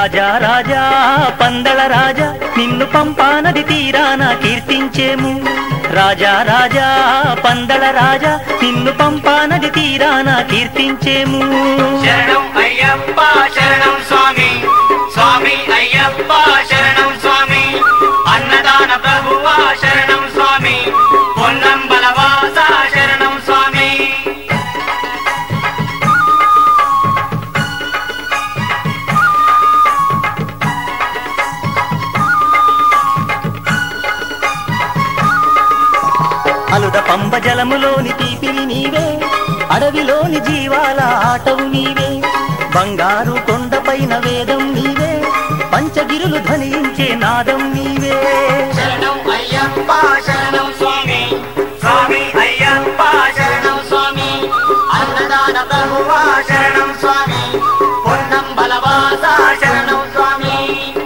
రాజా రాజా పందల రాజా నిన్ను పంపానది తీరాన కీర్తించేము రాజా రాజా పందల రాజా నిన్ను పంపానది తీరాన కీర్తించేము శరణం అయ్యప్ప శరణం స్వామి స్వామి అయ్యప్ప శరణం స్వామి అన్నదాన ప్రభువా శరణం స్వామి పొన్నం బలవాస శరణం స్వామి అలుద పంబ జలములోని తీపిని నీవే అడవిలోని జీవాల ఆటవు నీవే బంగారు కొండపైన వేదం నీవే పంచగిరులు ధ్వనించే నాదం నీవే శరణం అయ్యప్ప శరణం స్వామి స్వామి అయ్యప్ప శరణం స్వామి అన్నదాన ప్రభువా శరణం స్వామి పొన్నం బలవాస శరణం స్వామి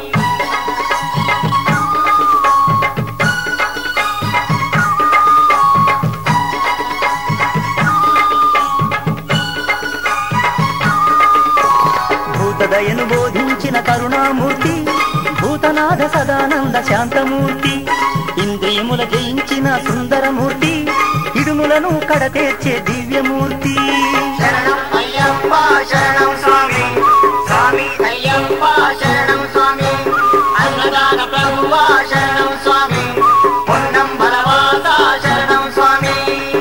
భూతదయను బోధించిన కరుణామూర్తి భూతనాథ సదానంద శాంతమూర్తి ఇంద్రియముల జయించిన సుందరమూర్తి ఇడుములను కడతేర్చే దివ్యమూర్తి శరణం అయ్యప్ప శరణం స్వామి స్వామి అయ్యప్ప శరణం స్వామి అన్నదాన ప్రభువా శరణం స్వామి పొన్నం బలవాస శరణం స్వామి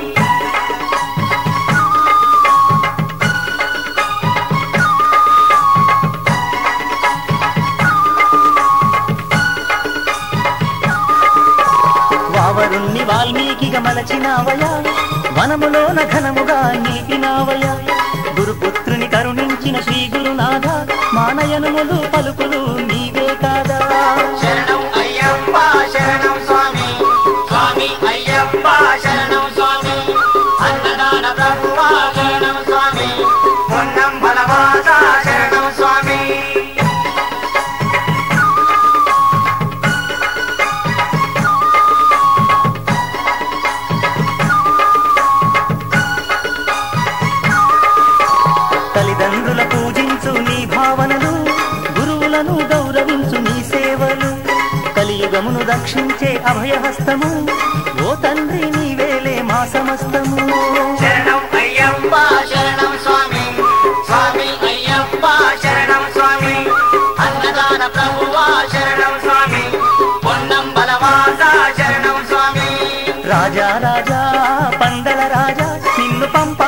వావరుణ్ణి వాల్మీకిగా మలచినావయా వనములోన ఘనముగా నీపినావయా గురుపుత్రుని కరుణించిన శ్రీ గురునాథ మానయనములు పలుకులు నీవే కాదా శరణం అయ్యప్ప శరణం స్వామి స్వామి అయ్యప్ప శరణం స్వామి అన్నదాన ప్రభువా శరణం స్వామి పొన్నం బలవాస శరణం స్వామి తల్లిదండ్రుల పూజించు నీ భావనలు గురువులను గౌరవించు నీ సేవలు కలియుగమును రక్షించే అభయహస్తము ఓ తండ్రి నీవేలే మా సమస్తము శరణం అయ్యప్ప శరణం స్వామి స్వామి అయ్యప్ప శరణం స్వామి అన్నదాన ప్రభువా శరణం స్వామి పొన్నం బలవాస శరణం స్వామి రాజా రాజా పందల రాజా నిన్ను పంప